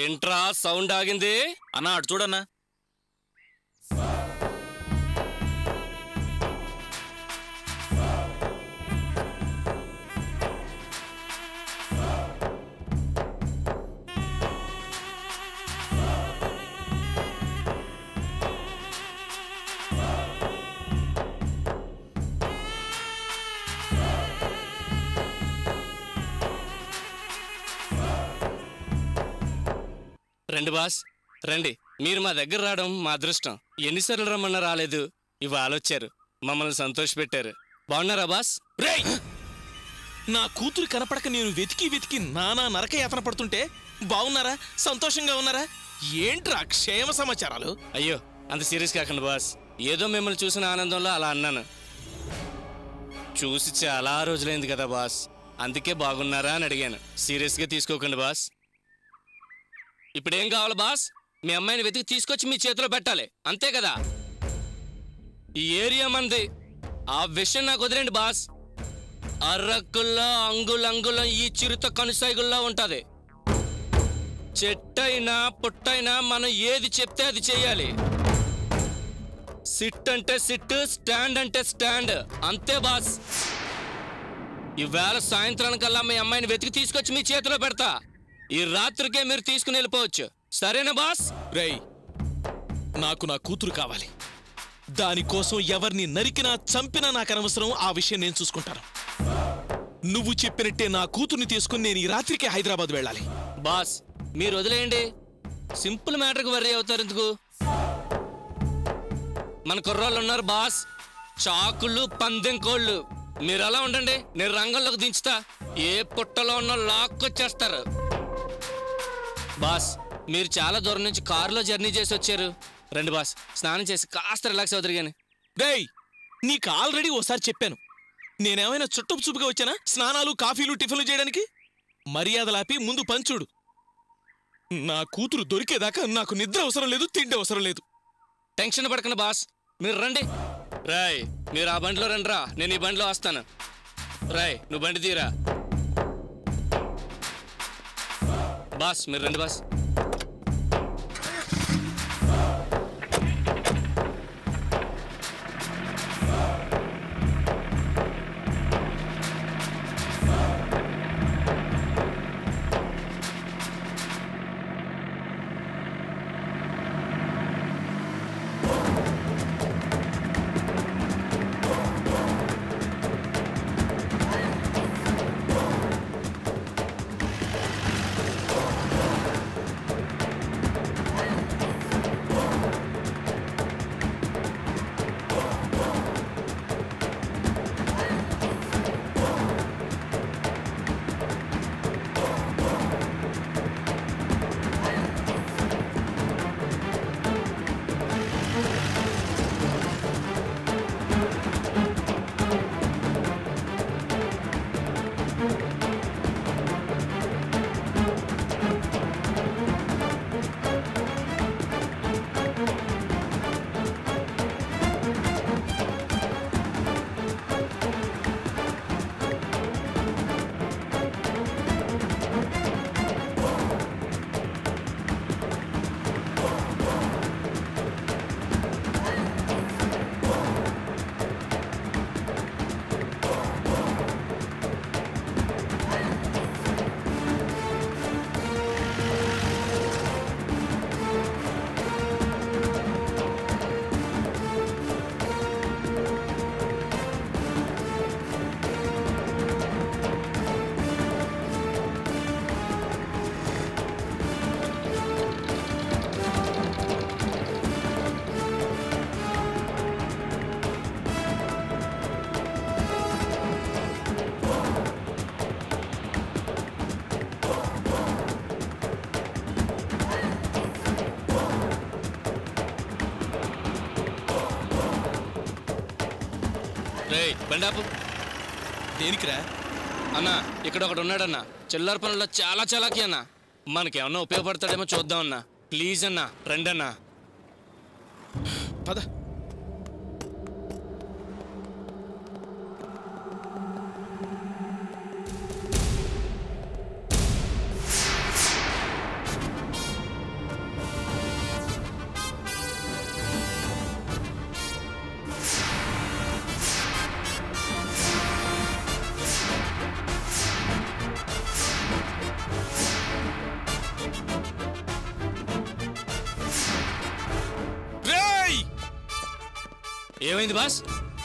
ఏంట్రా సౌండ్ ఆగింది అన్నా అటు చూడన్నా రండి బాస్ రండి మీరు మా దగ్గర రావడం మా అదృష్టం ఎన్నిసార్లు రమ్మన్నా రాలేదు ఇవాళ వచ్చారు మమ్మల్ని సంతోషపెట్టారు బాగున్నారా బాస్ రేయ్ నా కూతురు కనపడక నేను వెతికి వెతికి నానా నరక యాతన పడుతుంటే బాగున్నారా సంతోషంగా ఉన్నారా ఏంట్రా క్షేమ సమాచారాలు అయ్యో అంత సీరియస్ కాకండి బాస్ ఏదో మిమ్మల్ని చూసిన ఆనందంలో అలా అన్నాను చూసి చాలా రోజులైంది కదా బాస్ అందుకే బాగున్నారా అని అడిగాను సీరియస్గా తీసుకోకండి బాస్ ఇప్పుడేం కావాలి బాస్ మీ అమ్మాయిని వెతికి తీసుకొచ్చి మీ చేతిలో పెట్టాలి అంతే కదా ఈ ఏరియా మంది ఆ విషయం నాకు వదిలేండి బాస్ అర్రకుల్లో అంగులంగులం ఈ చిరుత కనుసైగుల్లో ఉంటది చెట్టైనా పుట్టైనా మనం ఏది చెప్తే అది చెయ్యాలి సిట్ అంటే సిట్ స్టాండ్ అంటే స్టాండ్ అంతే బాస్ ఈవేళ సాయంత్రానికల్లా మీ అమ్మాయిని వెతికి తీసుకొచ్చి మీ చేతిలో పెడతా ఈ రాత్రికే మీరు తీసుకుని వెళ్ళిపోవచ్చు సరేనా బాస్ రేయ్ నాకు నా కూతురు కావాలి దానికోసం ఎవరిని నరికినా చంపినా నాకు అనవసరం ఆ విషయం నేను చూసుకుంటాను నువ్వు చెప్పినట్టే నా కూతుర్ని తీసుకుని నేను ఈ రాత్రికే హైదరాబాద్ వెళ్ళాలి బాస్ మీరు వదిలేయండి సింపుల్ మ్యాటర్కి వర్రీ అవుతారు ఎందుకు మన కుర్రాళ్ళు ఉన్నారు బాస్ చాకుళ్ళు పందెం కోళ్ళు మీరు అలా ఉండండి నేను రంగంలోకి దించుతా ఏ పుట్టలో ఉన్న లాక్కొచ్చేస్తారు బాస్ మీరు చాలా దూరం నుంచి కారులో జర్నీ చేసి వచ్చారు రండి బాస్ స్నానం చేసి కాస్త రిలాక్స్ అవుతారు కానీ రేయ్ నీకు ఆల్రెడీ ఓసారి చెప్పాను నేనేమైనా చుట్టపు చూపుగా వచ్చానా స్నానాలు కాఫీలు టిఫిన్లు చేయడానికి మర్యాదలాపి ముందు పంచుడు నా కూతురు దొరికేదాకా నాకు నిద్ర అవసరం లేదు తిండి అవసరం లేదు టెన్షన్ పడకండి బాస్ మీరు రండి రాయ్ మీరు ఆ బండిలో రండి రా నేను ఈ బండిలో వస్తాను రాయ్ నువ్వు బండి తీరా బాస్ మీరు రండి బాస్ రేయ్ బండాపు దేనికిరా అన్న ఇక్కడ ఒకడు ఉన్నాడన్న చిల్లర పనుల్లో చాలా చాలాకి అన్న మనకేమన్నా ఉపయోగపడతాడేమో చూద్దాం అన్న ప్లీజ్ అన్న రండి అన్న పద ఏమైంది బాస్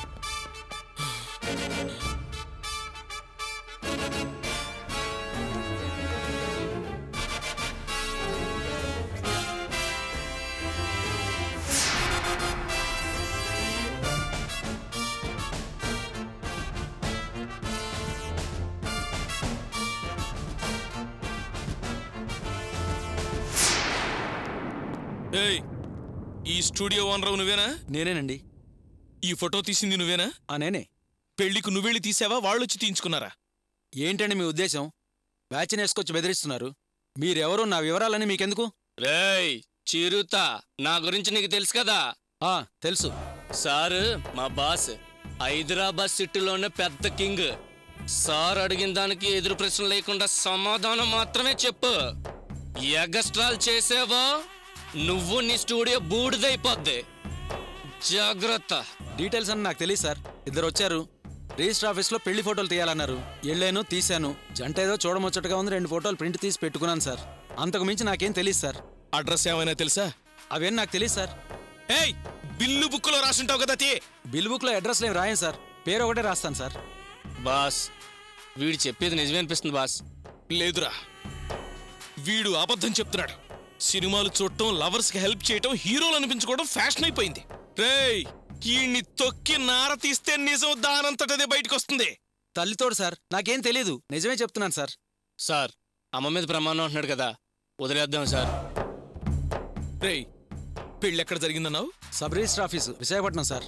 ఏయ్ ఈ స్టూడియో ఓనర్ నువ్వేనా నేనేనండి ఈ ఫోటో తీసింది నువ్వేనా ఆ నేనే పెళ్లికి నువ్వెళ్ళి తీసావా వాళ్ళొచ్చి తీయించుకున్నారా ఏంటండి మీ ఉద్దేశం బ్యాచ్ నేసుకొచ్చి బెదిరిస్తున్నారు మీరెవరో నా వివరాలని మీకెందుకు రేయ్ చిరుత నా గురించి నీకు తెలుసు కదా ఆ తెలుసు సార్ మా బాస్ హైదరాబాద్ సిటీలోనే పెద్ద కింగ్ సార్ అడిగిన దానికి ఎదురు ప్రశ్న లేకుండా సమాధానం మాత్రమే చెప్పు ఎగస్ట్రాల్ చేసావో నువ్వు నీ స్టూడియో బూడిదైపోద్ది జాగ్రత్త డీటెయిల్స్ అని నాకు తెలియదు సార్ ఇద్దరు వచ్చారు రిజిస్టర్ ఆఫీస్లో పెళ్లి ఫోటోలు తీయాలన్నారు వెళ్ళాను తీశాను జంట ఏదో చూడముచ్చటగా ఉంది రెండు ఫోటోలు ప్రింట్ తీసి పెట్టుకున్నాను సార్ అంతకు మించి నాకేం తెలియదు సార్ అడ్రస్ ఏమైనా తెలుసా అవేం నాకు తెలియదు సార్ ఏయ్ బిల్లు బుక్కులో రాసుంటావు కదా తీ బిల్ బుక్లో అడ్రస్లు ఏం రాయను సార్ పేరు ఒకటే రాస్తాను సార్ బాస్ వీడు చెప్పేది నిజమే అనిపిస్తుంది బాస్ లేదురా వీడు అబద్ధం చెప్తున్నాడు సినిమాలు చూడటం లవర్స్ కి హెల్ప్ చేయటం హీరోలు అనిపించుకోవడం ఫ్యాషన్ అయిపోయింది రేయ్ ఈయన్ని తొక్కి నార తీస్తే నిజం దానంతటదే బయటకు వస్తుంది తల్లితోడు సార్ నాకేం తెలియదు నిజమే చెప్తున్నాను సార్ సార్ అమ్మ మీద ప్రమాణం అంటున్నాడు కదా వదిలేద్దాం సార్ రేయ్ పెళ్ళి ఎక్కడ జరిగిందన్నావు sub register office Visakhapatnam sir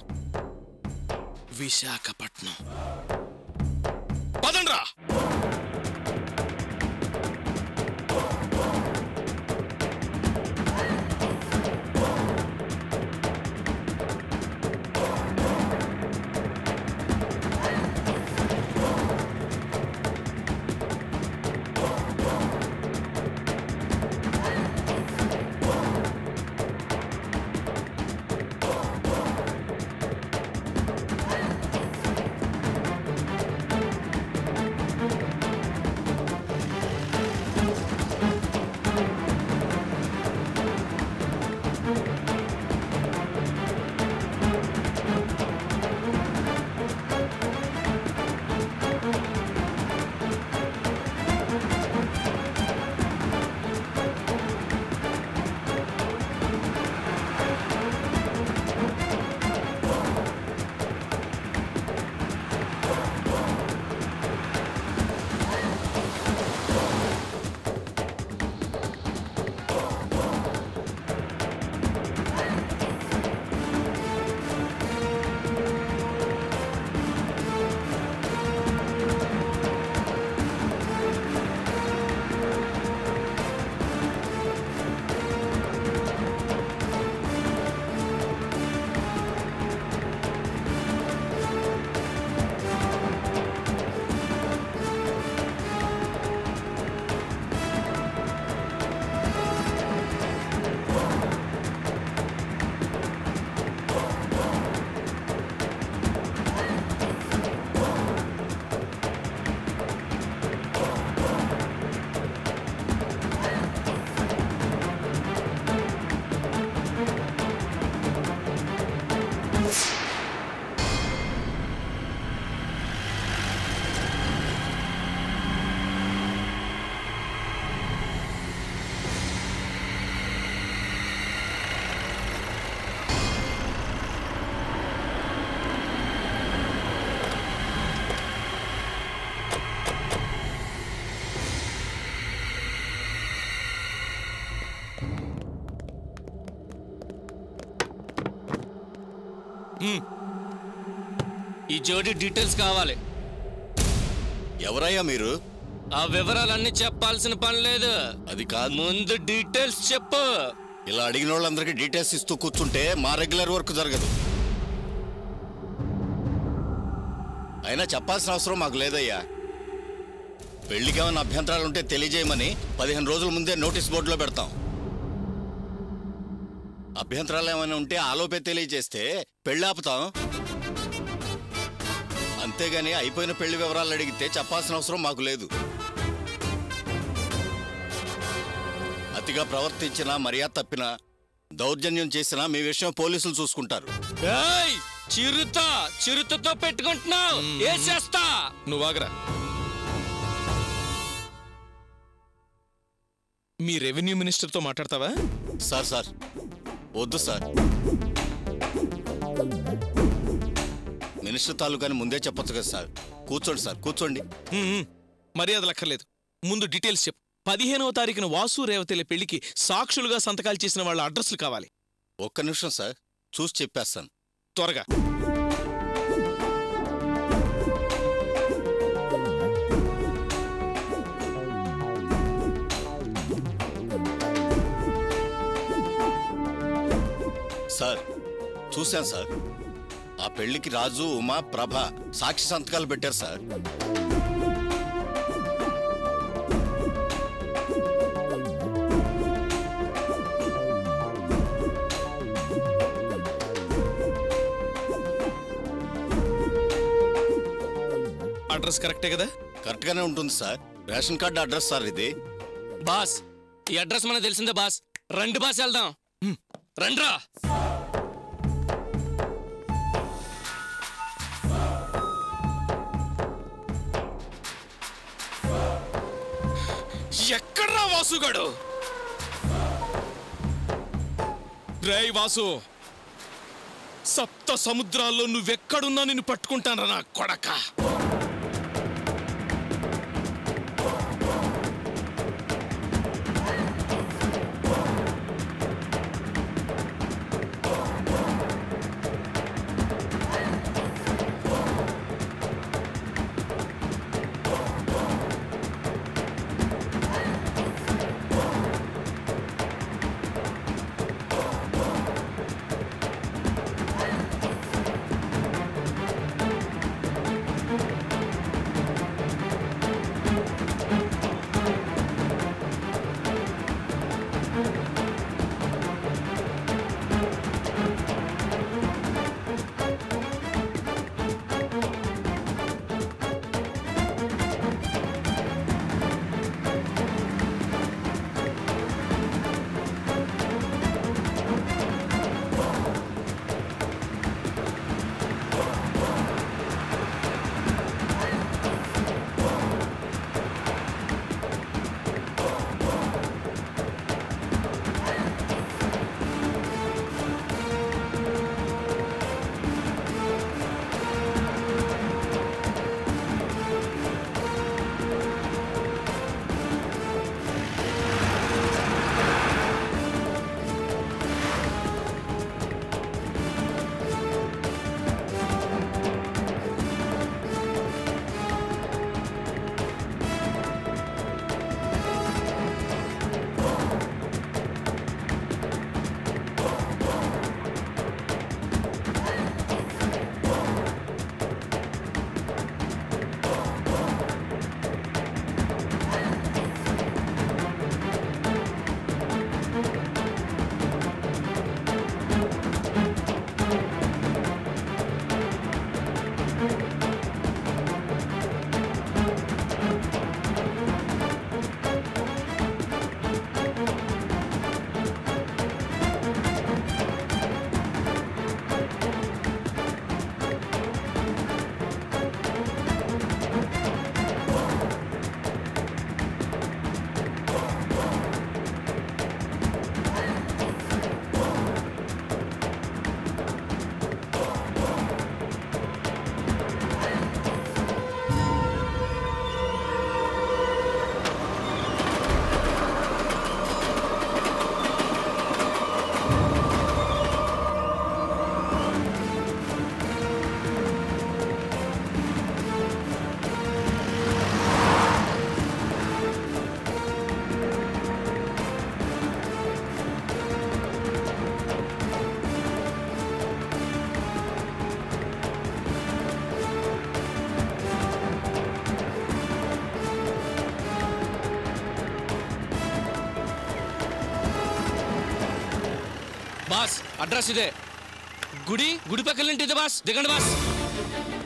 Visakhapatnam పదండ్రా ఈ జోడి డీటెయిల్స్ కావాలి ఎవరయ్యా మీరు ఆ వివరాలన్నీ చెప్పాల్సిన పని లేదు అది కాదు ముందు డీటెయిల్స్ చెప్పు ఇలా అడిగిన వాళ్ళందరికీ డీటెయిల్స్ ఇస్తూ కూర్చుంటే మా రెగ్యులర్ వర్క్ జరగదు అయినా చెప్పాల్సిన అవసరం మాకు లేదయ్యా పెళ్లికి ఏమైనా అభ్యంతరాలు ఉంటే తెలియజేయమని పదిహేను రోజుల ముందే నోటీస్ బోర్డులో పెడతాం అభ్యంతరాలు ఏమైనా ఉంటే ఆలోపే తెలియజేస్తే పెళ్ళి ఆపుతాం అంతేగాని అయిపోయిన పెళ్లి వివరాలు అడిగితే చెప్పాల్సిన అవసరం మాకు లేదు అతిగా ప్రవర్తించినా మర్యాద తప్పినా దౌర్జన్యం చేసినా మీ విషయం పోలీసులు చూసుకుంటారు ఏయ్ చిరుత చిరుతతో పెట్టుకుంటున్నావు వేసేస్తా నువ్వాగరా మీ రెవెన్యూ మినిస్టర్తో మాట్లాడతావా సార్ సార్ వద్దు సార్ మినిస్టర్ తాలూకాని ముందే చెప్పొచ్చు కదా సార్ కూర్చోండి సార్ కూర్చోండి హ్మ్, హ్మ్. మర్యాదలు అక్కర్లేదు ముందు డీటెయిల్స్ చెప్పు పదిహేనవ తారీఖున వాసు రేవతిల పెళ్లికి సాక్షులుగా సంతకాలు చేసిన వాళ్ళ అడ్రస్లు కావాలి ఒక్క నిమిషం సార్ చూసి చెప్పేస్తాను త్వరగా సార్ చూశాను సార్ ఆ పెళ్లికి రాజు ఉమా ప్రభ సాక్షి సంతకాలు పెట్టారు సార్ అడ్రస్ కరెక్టే కదా కరెక్ట్ గానే ఉంటుంది sir ration card address sir ఇది బాస్ ఈ అడ్రస్ మనకు తెలిసిందే బాస్ రండి బాస్ వెళ్దాం రండ్రా ఎక్కడ్రా వాసుగాడు రేయ్ వాసు సప్త సముద్రాల్లో నువ్వెక్కడున్నా నిన్ను పట్టుకుంటానరా నా కొడక బాస్ అడ్రస్ ఇదే గుడి గుడి పక్కన ఇదే బాస్ దిగండి బాస్